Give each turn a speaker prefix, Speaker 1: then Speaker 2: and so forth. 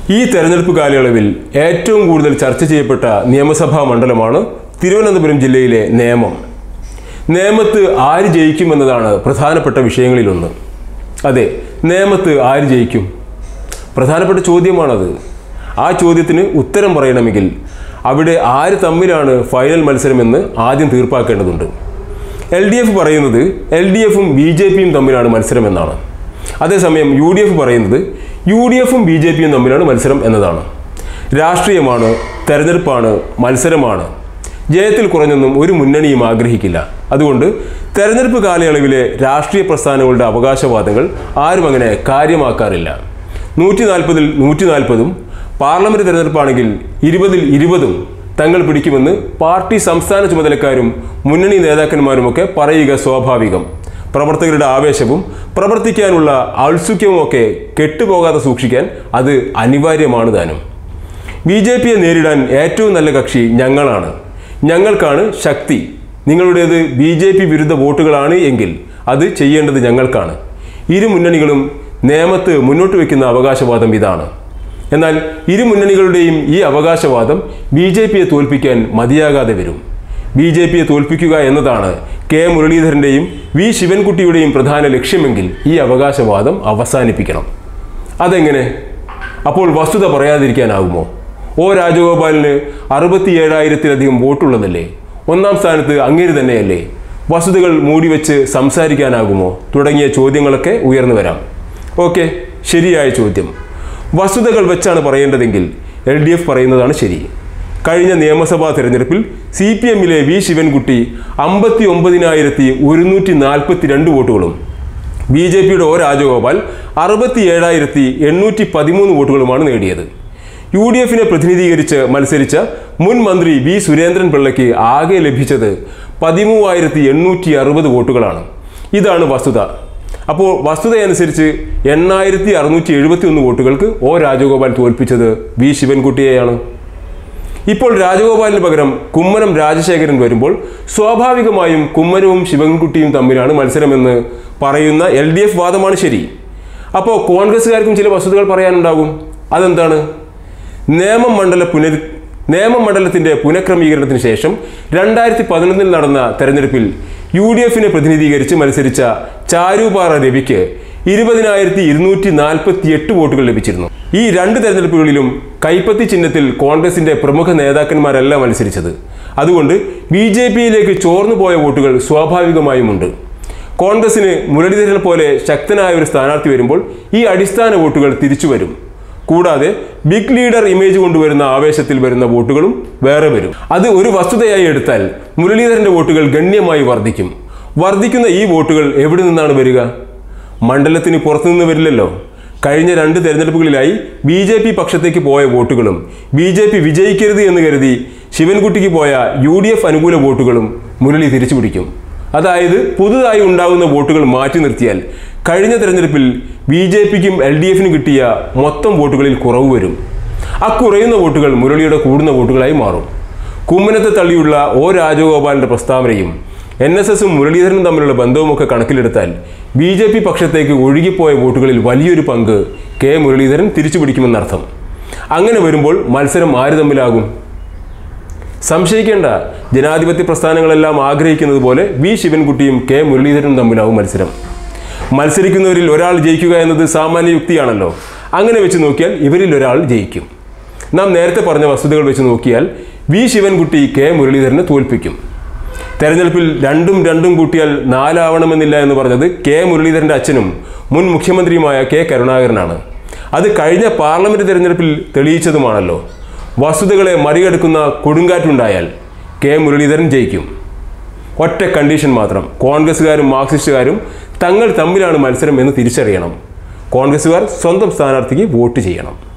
Speaker 1: ഈ തെരഞ്ഞെടുപ്പ് കാലയളവിൽ ഏറ്റവും കൂടുതൽ ചർച്ച ചെയ്യപ്പെട്ട നിയമസഭാ മണ്ഡലമാണ് തിരുവനന്തപുരം ജില്ലയിലെ നേമം നേമത്ത് ആര് ജയിക്കുമെന്നതാണ് പ്രധാനപ്പെട്ട വിഷയങ്ങളിലൊന്ന് അതെ നേമത്ത് ആര് ജയിക്കും പ്രധാനപ്പെട്ട ചോദ്യമാണത് ആ ചോദ്യത്തിന് ഉത്തരം പറയണമെങ്കിൽ അവിടെ ആര് തമ്മിലാണ് ഫൈനൽ മത്സരമെന്ന് ആദ്യം തീർപ്പാക്കേണ്ടതുണ്ട് എൽ ഡി എഫ് പറയുന്നത് എൽ ഡി എഫും ബി ജെ പിയും തമ്മിലാണ് മത്സരമെന്നാണ് അതേസമയം യു ഡി എഫ് പറയുന്നത് യു ഡി എഫും ബി ജെ പിയും തമ്മിലാണ് മത്സരം എന്നതാണ് രാഷ്ട്രീയമാണ് തെരഞ്ഞെടുപ്പാണ് മത്സരമാണ് ജയത്തിൽ കുറഞ്ഞൊന്നും ഒരു മുന്നണിയും ആഗ്രഹിക്കില്ല അതുകൊണ്ട് തെരഞ്ഞെടുപ്പ് കാലയളവിലെ രാഷ്ട്രീയ പ്രസ്ഥാനങ്ങളുടെ അവകാശവാദങ്ങൾ ആരും അങ്ങനെ കാര്യമാക്കാറില്ല നൂറ്റി നാൽപ്പതിൽ നൂറ്റി നാൽപ്പതും പാർലമെന്റ് തെരഞ്ഞെടുപ്പാണെങ്കിൽ ഇരുപതിൽ ഇരുപതും തങ്ങൾ പിടിക്കുമെന്ന് പാർട്ടി സംസ്ഥാന ചുമതലക്കാരും മുന്നണി നേതാക്കന്മാരുമൊക്കെ പറയുക സ്വാഭാവികം പ്രവർത്തകരുടെ ആവേശവും പ്രവർത്തിക്കാനുള്ള ഔത്സുക്യവും ഒക്കെ കെട്ടുപോകാതെ സൂക്ഷിക്കാൻ അത് അനിവാര്യമാണ് താനും ബി ജെ പിയെ നേരിടാൻ ഏറ്റവും നല്ല കക്ഷി ഞങ്ങളാണ് ഞങ്ങൾക്കാണ് ശക്തി നിങ്ങളുടേത് ബി ജെ പി വിരുദ്ധ വോട്ടുകളാണ് എങ്കിൽ അത് ചെയ്യേണ്ടത് ഞങ്ങൾക്കാണ് ഇരു മുന്നണികളും നിയമത്ത് മുന്നോട്ട് വയ്ക്കുന്ന അവകാശവാദം ഇതാണ് എന്നാൽ ഇരു മുന്നണികളുടെയും ഈ അവകാശവാദം ബി ജെ പിയെ തോൽപ്പിക്കാൻ മതിയാകാതെ വരും ബി ജെ പിയെ തോൽപ്പിക്കുക എന്നതാണ് കെ മുരളീധരൻ്റെയും വി ശിവൻകുട്ടിയുടെയും പ്രധാന ലക്ഷ്യമെങ്കിൽ ഈ അവകാശവാദം അവസാനിപ്പിക്കണം അതെങ്ങനെ അപ്പോൾ വസ്തുത പറയാതിരിക്കാനാകുമോ ഒ രാജഗോപാലിന് അറുപത്തി ഏഴായിരത്തിലധികം വോട്ടുള്ളതല്ലേ ഒന്നാം സ്ഥാനത്ത് അങ്ങേര് തന്നെയല്ലേ വസ്തുതകൾ മൂടിവെച്ച് സംസാരിക്കാനാകുമോ തുടങ്ങിയ ചോദ്യങ്ങളൊക്കെ ഉയർന്നു വരാം ഓക്കെ ശരിയായ ചോദ്യം വസ്തുതകൾ വെച്ചാണ് പറയേണ്ടതെങ്കിൽ എൽ ഡി എഫ് പറയുന്നതാണ് ശരി കഴിഞ്ഞ നിയമസഭാ തെരഞ്ഞെടുപ്പിൽ സി പി എമ്മിലെ വി ശിവൻകുട്ടി അമ്പത്തി ഒമ്പതിനായിരത്തി ഒരുന്നൂറ്റി നാൽപ്പത്തി രണ്ട് വോട്ടുകളും ബി ജെ പിയുടെ ഒ രാജഗോപാൽ അറുപത്തി ഏഴായിരത്തി എണ്ണൂറ്റി പതിമൂന്ന് വോട്ടുകളുമാണ് നേടിയത് യു ഡി എഫിനെ പ്രതിനിധീകരിച്ച് മത്സരിച്ച മുൻ മന്ത്രി വി സുരേന്ദ്രൻ പിള്ളയ്ക്ക് ആകെ ലഭിച്ചത് പതിമൂവായിരത്തി എണ്ണൂറ്റി അറുപത് വോട്ടുകളാണ് ഇതാണ് വസ്തുത അപ്പോൾ വസ്തുതയനുസരിച്ച് എണ്ണായിരത്തി അറുന്നൂറ്റി എഴുപത്തി ഒന്ന് വോട്ടുകൾക്ക് ഒ രാജഗോപാൽ തോൽപ്പിച്ചത് വി ശിവൻകുട്ടിയെയാണ് ഇപ്പോൾ രാജഗോപാലിന് പകരം കുമ്മനം രാജശേഖരൻ വരുമ്പോൾ സ്വാഭാവികമായും കുമ്മനവും ശിവൻകുട്ടിയും തമ്മിലാണ് മത്സരമെന്ന് പറയുന്ന എൽ ഡി എഫ് വാദമാണ് ശരി അപ്പോൾ കോൺഗ്രസ്സുകാർക്കും ചില വസ്തുതകൾ പറയാനുണ്ടാകും അതെന്താണ് നേമം മണ്ഡല പുനർ നേമം മണ്ഡലത്തിന്റെ പുനഃക്രമീകരണത്തിന് ശേഷം രണ്ടായിരത്തി പതിനൊന്നിൽ നടന്ന തെരഞ്ഞെടുപ്പിൽ യു ഡി എഫിനെ പ്രതിനിധീകരിച്ച് മത്സരിച്ച ചാരുപാറ രവിക്ക് ഇരുപതിനായിരത്തി ഇരുന്നൂറ്റി നാൽപ്പത്തി എട്ട് വോട്ടുകൾ ലഭിച്ചിരുന്നു ഈ രണ്ട് തെരഞ്ഞെടുപ്പുകളിലും കൈപ്പത്തി ചിഹ്നത്തിൽ കോൺഗ്രസിന്റെ പ്രമുഖ നേതാക്കന്മാരല്ല മത്സരിച്ചത് അതുകൊണ്ട് ബി ജെ പിയിലേക്ക് ചോർന്നു പോയ വോട്ടുകൾ സ്വാഭാവികമായുമുണ്ട് കോൺഗ്രസിന് മുരളീധരനെ പോലെ ശക്തനായ ഒരു സ്ഥാനാർത്ഥി വരുമ്പോൾ ഈ അടിസ്ഥാന വോട്ടുകൾ തിരിച്ചു വരും കൂടാതെ ബിഗ് ലീഡർ ഇമേജ് കൊണ്ടുവരുന്ന ആവേശത്തിൽ വരുന്ന വോട്ടുകളും വേറെ വരും അത് ഒരു വസ്തുതയായി എടുത്താൽ മുരളീധരന്റെ വോട്ടുകൾ ഗണ്യമായി വർദ്ധിക്കും വർദ്ധിക്കുന്ന ഈ വോട്ടുകൾ എവിടെ നിന്നാണ് വരിക മണ്ഡലത്തിന് പുറത്തുനിന്ന് വരില്ലല്ലോ കഴിഞ്ഞ രണ്ട് തെരഞ്ഞെടുപ്പുകളിലായി ബി ജെ പി പക്ഷത്തേക്ക് പോയ വോട്ടുകളും ബി ജെ പി വിജയിക്കരുത് എന്ന് കരുതി ശിവൻകുട്ടിക്ക് പോയ യു ഡി എഫ് അനുകൂല വോട്ടുകളും മുരളി തിരിച്ചുപിടിക്കും അതായത് പുതുതായി ഉണ്ടാകുന്ന വോട്ടുകൾ മാറ്റി നിർത്തിയാൽ കഴിഞ്ഞ തെരഞ്ഞെടുപ്പിൽ ബി ജെ പിക്കും എൽ ഡി എഫിനും കിട്ടിയ മൊത്തം വോട്ടുകളിൽ കുറവ് വരും ആ കുറയുന്ന വോട്ടുകൾ മുരളിയുടെ കൂടുന്ന വോട്ടുകളായി മാറും കുമ്മനത്തെ തള്ളിയുള്ള ഒ രാജഗോപാലിന്റെ പ്രസ്താവനയും എൻ എസ് എസും മുരളീധരനും തമ്മിലുള്ള ബന്ധവുമൊക്കെ കണക്കിലെടുത്താൽ ബി ജെ പി പക്ഷത്തേക്ക് ഒഴുകിപ്പോയ വോട്ടുകളിൽ വലിയൊരു പങ്ക് കെ മുരളീധരൻ തിരിച്ചുപിടിക്കുമെന്നർത്ഥം അങ്ങനെ വരുമ്പോൾ മത്സരം ആര് തമ്മിലാകും സംശയിക്കേണ്ട ജനാധിപത്യ പ്രസ്ഥാനങ്ങളെല്ലാം ആഗ്രഹിക്കുന്നത് പോലെ വി ശിവൻകുട്ടിയും കെ മുരളീധരനും തമ്മിലാവും മത്സരം മത്സരിക്കുന്നവരിൽ ഒരാൾ ജയിക്കുക എന്നത് സാമാന്യ യുക്തിയാണല്ലോ അങ്ങനെ വെച്ച് നോക്കിയാൽ ഇവരിൽ ഒരാൾ ജയിക്കും നാം നേരത്തെ പറഞ്ഞ വസ്തുതകൾ വെച്ച് നോക്കിയാൽ വി ശിവൻകുട്ടി കെ മുരളീധരനെ തോൽപ്പിക്കും തെരഞ്ഞെടുപ്പിൽ രണ്ടും രണ്ടും കൂട്ടിയാൽ നാലാവണമെന്നില്ല എന്ന് പറഞ്ഞത് കെ മുരളീധരന്റെ അച്ഛനും മുൻ മുഖ്യമന്ത്രിയുമായ കെ കരുണാകരനാണ് അത് കഴിഞ്ഞ പാർലമെന്റ് തെരഞ്ഞെടുപ്പിൽ തെളിയിച്ചതുമാണല്ലോ വസ്തുതകളെ മറികടക്കുന്ന കൊടുങ്കാറ്റുണ്ടായാൽ കെ മുരളീധരൻ ജയിക്കും ഒറ്റ കണ്ടീഷൻ മാത്രം കോൺഗ്രസ്സുകാരും മാർക്സിസ്റ്റുകാരും തങ്ങൾ തമ്മിലാണ് മത്സരം എന്ന് തിരിച്ചറിയണം കോൺഗ്രസ്സുകാർ സ്വന്തം സ്ഥാനാർത്ഥിക്ക് വോട്ട് ചെയ്യണം